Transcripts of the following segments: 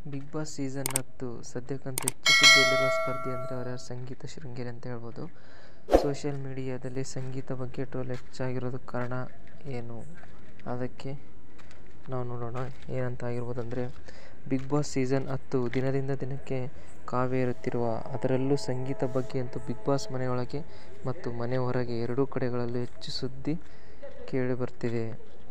big boss season ಹತ್ತು ಸದ್ಯಕ್ಕಂತೂ ಹೆಚ್ಚು ಸುದ್ದಿಯಲ್ಲಿರುವ ಸ್ಪರ್ಧಿ ಅಂದರೆ ಅವರ ಸಂಗೀತ ಶೃಂಗೇರಿ ಅಂತ ಹೇಳ್ಬೋದು ಸೋಷಿಯಲ್ ಮೀಡಿಯಾದಲ್ಲಿ ಸಂಗೀತ ಬಗ್ಗೆ ಟ್ರೋಲ್ ಹೆಚ್ಚಾಗಿರೋದಕ್ಕೆ ಕಾರಣ ಏನು ಅದಕ್ಕೆ ನಾವು ನೋಡೋಣ ಏನಂತ ಆಗಿರ್ಬೋದು ಅಂದರೆ ಬಿಗ್ ಬಾಸ್ ಸೀಸನ್ ಹತ್ತು ದಿನದಿಂದ ದಿನಕ್ಕೆ ಕಾವೇರುತ್ತಿರುವ ಅದರಲ್ಲೂ ಸಂಗೀತ ಬಗ್ಗೆ ಅಂತೂ ಬಿಗ್ ಬಾಸ್ ಮನೆಯೊಳಗೆ ಮತ್ತು ಮನೆ ಹೊರಗೆ ಎರಡೂ ಕಡೆಗಳಲ್ಲೂ ಹೆಚ್ಚು ಸುದ್ದಿ ಕೇಳಿಬರ್ತಿದೆ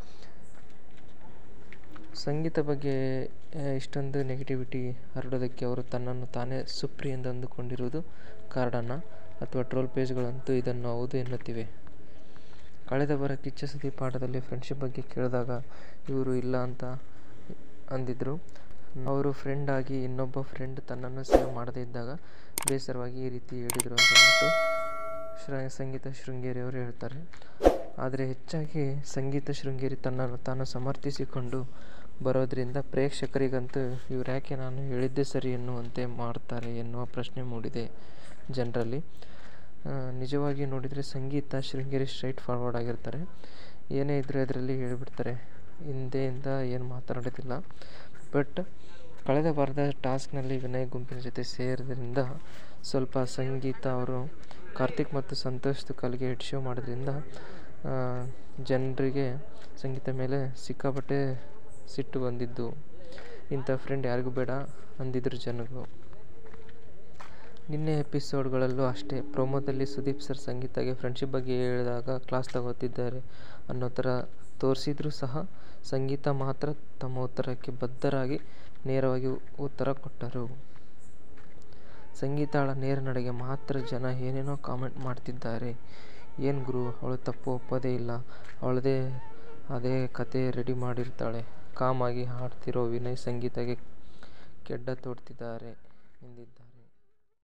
ಸಂಗೀತ ಬಗ್ಗೆ ಇಷ್ಟೊಂದು ನೆಗೆಟಿವಿಟಿ ಹರಡೋದಕ್ಕೆ ಅವರು ತನ್ನನ್ನು ತಾನೇ ಸುಪ್ರಿ ಎಂದು ಅಂದುಕೊಂಡಿರುವುದು ಕಾರಣನ ಅಥವಾ ಟ್ರೋಲ್ ಪೇಜ್ಗಳಂತೂ ಇದನ್ನು ಹೌದು ಎನ್ನುತ್ತಿವೆ ಕಳೆದ ವಾರ ಕಿಚ್ಚ ಸುದೀಪ್ ಆಟದಲ್ಲಿ ಫ್ರೆಂಡ್ಶಿಪ್ ಬಗ್ಗೆ ಕೇಳಿದಾಗ ಇವರು ಇಲ್ಲ ಅಂತ ಅಂದಿದ್ದರು ಅವರು ಫ್ರೆಂಡ್ ಆಗಿ ಇನ್ನೊಬ್ಬ ಫ್ರೆಂಡ್ ತನ್ನನ್ನು ಸೇವ್ ಮಾಡದೇ ಇದ್ದಾಗ ಬೇಸರವಾಗಿ ಈ ರೀತಿ ಹೇಳಿದರು ಅಂತ ಅಂದ್ಬಿಟ್ಟು ಶ್ರ ಸಂಗೀತ ಶೃಂಗೇರಿ ಅವರು ಹೇಳ್ತಾರೆ ಆದರೆ ಹೆಚ್ಚಾಗಿ ಸಂಗೀತ ಶೃಂಗೇರಿ ತನ್ನನ್ನು ತಾನು ಸಮರ್ಥಿಸಿಕೊಂಡು ಬರೋದರಿಂದ ಪ್ರೇಕ್ಷಕರಿಗಂತೂ ಇವ್ರು ಯಾಕೆ ನಾನು ಹೇಳಿದ್ದೆ ಸರಿ ಎನ್ನುವಂತೆ ಮಾಡ್ತಾರೆ ಎನ್ನುವ ಪ್ರಶ್ನೆ ಮೂಡಿದೆ ಜನರಲ್ಲಿ ನಿಜವಾಗಿ ನೋಡಿದರೆ ಸಂಗೀತ ಶೃಂಗೇರಿ ಸ್ಟ್ರೈಟ್ ಫಾರ್ವರ್ಡ್ ಆಗಿರ್ತಾರೆ ಏನೇ ಇದ್ದರೂ ಅದರಲ್ಲಿ ಹೇಳಿಬಿಡ್ತಾರೆ ಹಿಂದೆಯಿಂದ ಏನು ಮಾತನಾಡೋದಿಲ್ಲ ಬಟ್ ಕಳೆದ ವಾರದ ಟಾಸ್ಕ್ನಲ್ಲಿ ವಿನಯ್ ಗುಂಪಿನ ಜೊತೆ ಸೇರಿದ್ರಿಂದ ಸ್ವಲ್ಪ ಸಂಗೀತ ಅವರು ಕಾರ್ತಿಕ್ ಮತ್ತು ಸಂತೋಷ್ ತುಕಾಲ್ಗೆ ಹೆಡ್ ಶೋ ಮಾಡೋದ್ರಿಂದ ಜನರಿಗೆ ಸಂಗೀತ ಮೇಲೆ ಸಿಕ್ಕಾಪಟ್ಟೆ ಸಿಟ್ಟು ಬಂದಿದ್ದು ಇಂಥ ಫ್ರೆಂಡ್ ಯಾರಿಗೂ ಬೇಡ ಅಂದಿದ್ರು ಜನಗಳು ನಿನ್ನೆ ಎಪಿಸೋಡ್ಗಳಲ್ಲೂ ಅಷ್ಟೇ ಪ್ರೊಮೋದಲ್ಲಿ ಸುದೀಪ್ ಸರ್ ಸಂಗೀತಗೆ ಫ್ರೆಂಡ್ಶಿಪ್ ಬಗ್ಗೆ ಹೇಳಿದಾಗ ಕ್ಲಾಸ್ ತಗೋತಿದ್ದಾರೆ ಅನ್ನೋ ಥರ ತೋರಿಸಿದ್ರೂ ಸಹ ಸಂಗೀತ ಮಾತ್ರ ತಮ್ಮ ಉತ್ತರಕ್ಕೆ ಬದ್ಧರಾಗಿ ನೇರವಾಗಿ ಉತ್ತರ ಕೊಟ್ಟರು ಸಂಗೀತಾಳ ನೇರ ನಡೆಗೆ ಮಾತ್ರ ಜನ ಏನೇನೋ ಕಾಮೆಂಟ್ ಮಾಡ್ತಿದ್ದಾರೆ ಏನು ಗುರು ಅವಳು ತಪ್ಪು ಒಪ್ಪೋದೇ ಇಲ್ಲ ಅವಳದೇ ಅದೇ ಕತೆ ರೆಡಿ ಮಾಡಿರ್ತಾಳೆ ಕಾಮಾಗಿ ಹಾಡ್ತಿರೋ ವಿನಯ್ ಸಂಗೀತಗೆ ಕೆಡ್ಡ ತೋಡ್ತಿದ್ದಾರೆ ಎಂದಿದ್ದಾರೆ